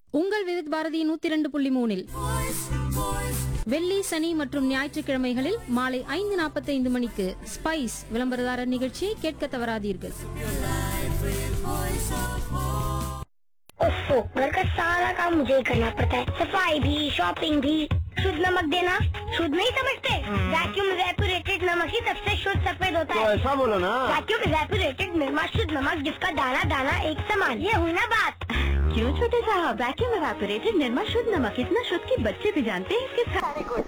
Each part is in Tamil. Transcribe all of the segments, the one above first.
உங்கள் விருத் பாரதி நூத்தி இரண்டு புள்ளி மூணில் வெள்ளி சனி மற்றும் ஞாயிற்றுக்கிழமைகளில் மாலை ஐந்து நாற்பத்தைந்து மணிக்கு ஸ்பைஸ் விளம்பரதாரர் நிகழ்ச்சியை கேட்க தவறாதீர்கள் ओफो घर का सारा काम मुझे ही करना पड़ता है सफाई भी शॉपिंग भी शुद्ध नमक देना शुद्ध नहीं समझते वैक्यूम रेपुरेटेड नमक ही सबसे शुद्ध सफेद होता तो है ऐसा बोलो ना वैक्यूम रेपुरेटेड निर्मा शुद्ध नमक जिसका दाना दाना एक समान ये हुई ना बात क्यों छोटे साहब वैक्यूम रेपुरेटेड निर्मा शुद्ध नमक इतना शुद्ध कि बच्चे भी जानते हैं इसके सारे गुण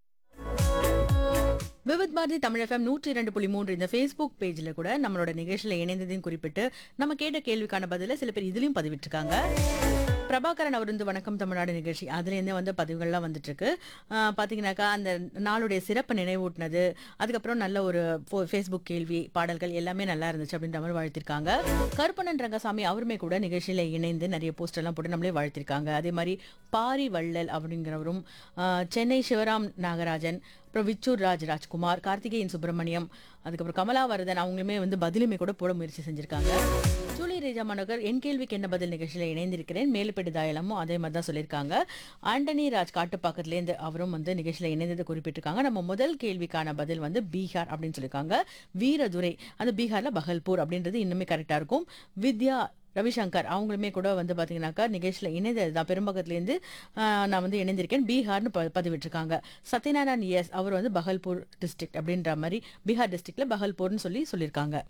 விவித் பாரதி தமிழ் எஃப்எம் நூற்றி இரண்டு புள்ளி மூன்று இந்த ஃபேஸ்புக் பேஜ்ல கூட நம்மளோட நிகழ்ச்சியில இணைந்ததையும் குறிப்பிட்டு நம்ம கேட்ட கேள்விக்கான பதில சில பேர் இதுலயும் பதிவிட்டிருக்காங்க பிரபாகரன் அவர் வந்து வணக்கம் தமிழ்நாடு நிகழ்ச்சி அதுலேருந்தே வந்து பதிவுகள்லாம் வந்துட்டு இருக்கு ஆஹ் பாத்தீங்கன்னாக்கா அந்த நாளுடைய சிறப்பு நினைவூட்டினது அதுக்கப்புறம் நல்ல ஒரு ஃபோ- ஃபேஸ்புக் கேள்வி பாடல்கள் எல்லாமே நல்லா இருந்துச்சு அப்படின்ற மாதிரி வாழ்த்திருக்காங்க கருப்பணன் ரங்கசாமி அவருமே கூட நிகழ்ச்சியில இணைந்து நிறைய போஸ்டர் எல்லாம் போட்டு நம்மளே வாழ்த்திருக்காங்க அதே மாதிரி பாரி வள்ளல் அப்படிங்கிறவரும் ஆஹ் சென்னை சிவராம் நாகராஜன் அப்புறம் விச்சூர் ராஜ் ராஜ்குமார் கார்த்திகேயன் சுப்பிரமணியம் அதுக்கப்புறம் கமலாவரதன் அவங்களுமே வந்து பதிலுமே கூட போட முயற்சி செஞ்சிருக்காங்க ஜூலி ரேஜா மனோகர் என் கேள்விக்கு என்ன பதில் நிகழ்ச்சியில் இணைந்திருக்கிறேன் மேலுப்பேட்டு தாயலமும் அதே மாதிரி தான் சொல்லியிருக்காங்க ஆண்டனி ராஜ் காட்டுப்பாக்கத்துலேருந்து அவரும் வந்து நிகழ்ச்சியில் இணைந்ததை குறிப்பிட்டிருக்காங்க நம்ம முதல் கேள்விக்கான பதில் வந்து பீகார் அப்படின்னு சொல்லியிருக்காங்க வீரதுரை அந்த பீகார்ல பகல்பூர் அப்படின்றது இன்னுமே கரெக்டாக இருக்கும் வித்யா ரவிசங்கர் அவங்களுமே கூட வந்து பார்த்தீங்கன்னாக்கா நிகழ்ச்சியில் இணைந்தது தான் பெரும்பகத்துலேருந்து நான் வந்து இணைந்திருக்கேன் பீகார்னு ப பதிவிட்டிருக்காங்க சத்யநாராயண் எஸ் அவர் வந்து பகல்பூர் டிஸ்ட்ரிக்ட் அப்படின்ற மாதிரி பீகார் டிஸ்ட்ரிக்ட்ல பகல்பூர்னு சொல்லி சொல்லியிருக்காங்க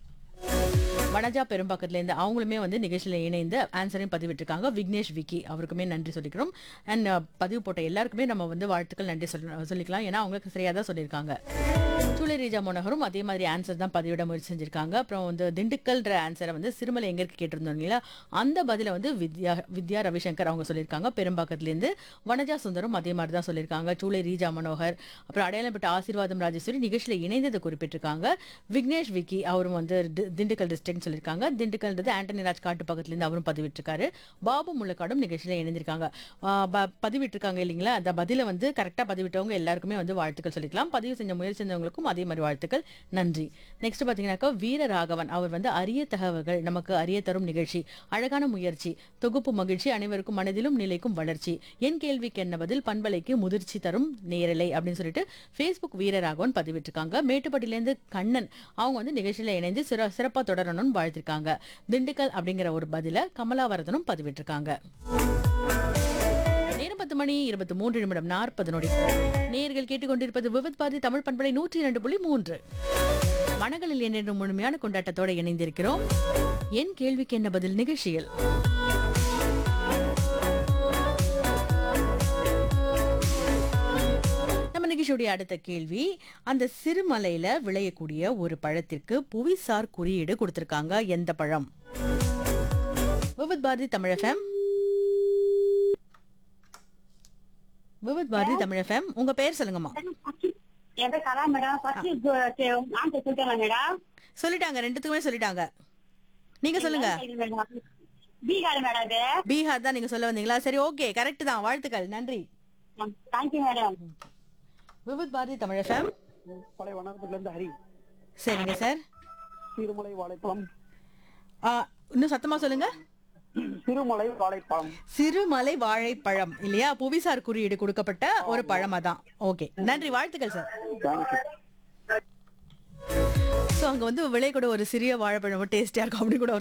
வனஜா பெரும்பாக்கத்துலேருந்து அவங்களுமே வந்து நிகழ்ச்சியில் இணைந்து ஆன்சரையும் பதிவிட்டிருக்காங்க விக்னேஷ் விக்கி அவருக்குமே நன்றி சொல்லிக்கிறோம் அண்ட் பதிவு போட்ட எல்லாருக்குமே நம்ம வந்து வாழ்த்துக்கள் நன்றி சொல்ல சொல்லிக்கலாம் ஏன்னா அவங்களுக்கு சரியாக தான் சொல்லியிருக்காங்க சூளை ரீஜா மோனகரும் அதே மாதிரி ஆன்சர் தான் பதிவிட முயற்சி செஞ்சிருக்காங்க அப்புறம் வந்து திண்டுக்கல்ன்ற ஆன்சரை வந்து சிறுமலை எங்க இருக்கு கேட்டிருந்தோம் இல்லையா அந்த பதில வந்து வித்யா வித்யா ரவிசங்கர் அவங்க சொல்லியிருக்காங்க பெரும்பாக்கத்துலேருந்து வனஜா சுந்தரம் அதே மாதிரி தான் சொல்லியிருக்காங்க சூளை ரீஜா மனோகர் அப்புறம் அடையாளப்பட்ட ஆசீர்வாதம் ராஜேஸ்வரி நிகழ்ச்சியில் இணைந்ததை குறிப்பிட்டிருக்காங்க விக்னேஷ் விக்கி அவரும் வந்து தி- திண்டுக்கல் டிஸ்ட்ரிக்ட் சொல்லியிருக்காங்க திண்டுக்கல்ன்றது ஆண்டனி ராஜ் காட்டு பக்கத்துலேருந்து அவரும் பதிவிட்டிருக்காரு பாபு முள்ளக்காடும் நிகழ்ச்சியில் இணைந்திருக்காங்க ஆஹ் ப- பதிவிட்டிருக்காங்க இல்லைங்களா அந்த பதில வந்து கரெக்டாக பதிவிட்டவங்க எல்லாருக்குமே வந்து வாழ்த்துக்கள் சொல்லிக்கலாம் பதிவு செஞ்ச முயற்சி செஞ்சவங்களுக்கும் அதே மாதிரி வாழ்த்துக்கள் நன்றி நெக்ஸ்ட் பார்த்தீங்கன்னாக்கா வீரராகவன் அவர் வந்து அரிய தகவல்கள் நமக்கு அறிய தரும் நிகழ்ச்சி அழகான முயற்சி தொகுப்பு மகிழ்ச்சி அனைவருக்கும் மனதிலும் நிலைக்கும் வளர்ச்சி என் கேள்விக்கு என்ன பதில் பண்பலைக்கு முதிர்ச்சி தரும் நேரலை அப்படின்னு சொல்லிட்டு ஃபேஸ்புக் வீரராகவன் பதிவிட்டிருக்காங்க மேட்டுப்பட்டிலேருந்து கண்ணன் அவங்க வந்து நிகழ்ச்சியில இணைந்து சிற சிறப்பாக தொடரணும்னு வாழ்த்திருக்காங்க திண்டுக்கல் அப்படிங்கிற ஒரு பதில கமலாவரதனும் பதிவிட்டிருக்காங்க நேரம் பத்து மணி இருபத்தி மூன்று நிமிடம் நாற்பது நொடி நேர்கள் கேட்டுக்கொண்டிருப்பது விவித் பாரதி தமிழ் பண்பலை நூற்றி இரண்டு புள்ளி மூன்று மனங்களில் என்ற முழுமையான கொண்டாட்டத்தோட இணைந்திருக்கிறோம் என் கேள்விக்கு என்ன பதில் நிகழ்ச்சியில் நம்ம நிகழ்ச்சியுடைய அடுத்த கேள்வி அந்த சிறுமலையில விளையக்கூடிய ஒரு பழத்திற்கு புவிசார் குறியீடு கொடுத்திருக்காங்க எந்த பழம் விவித் பாரதி தமிழ் எஃப்எம் விவித் பாரதி தமிழ் எஃப்எம் உங்க பெயர் சொல்லுங்கம்மா என் பேர் கலா மேடம் ஃபர்ஸ்ட் ஆன்சர் சொல்லிட்டேன் மேடம் சொல்லிட்டாங்க ரெண்டுத்துக்குமே சொல்லிட்டாங்க நீங்க சொல்லுங்க பீகார் மேடம் அது பீகார் தான் நீங்க சொல்ல வந்தீங்களா சரி ஓகே கரெக்ட் தான் வாழ்த்துக்கள் நன்றி thank you madam Vividh Bharati Tamil FM பழைய வனத்துல இருந்து ஹரி சரிங்க சார் சிறுமலை வாழைப்பழம் ஆ, இன்னும் சத்தமா சொல்லுங்க சிறுமலை வாழைப்பழம் சிறுமலை வாழைப்பழம் இல்லையா புவிசார் குறியீடு கொடுக்கப்பட்ட ஒரு பழமா தான் ஓகே நன்றி வாழ்த்துக்கள் சார் தேங்க்யூ ஸோ அங்க வந்து விலை கூட ஒரு சிறிய வாழைப்பழம் டேஸ்டியா இருக்கும் அப்படி கூட ஒரு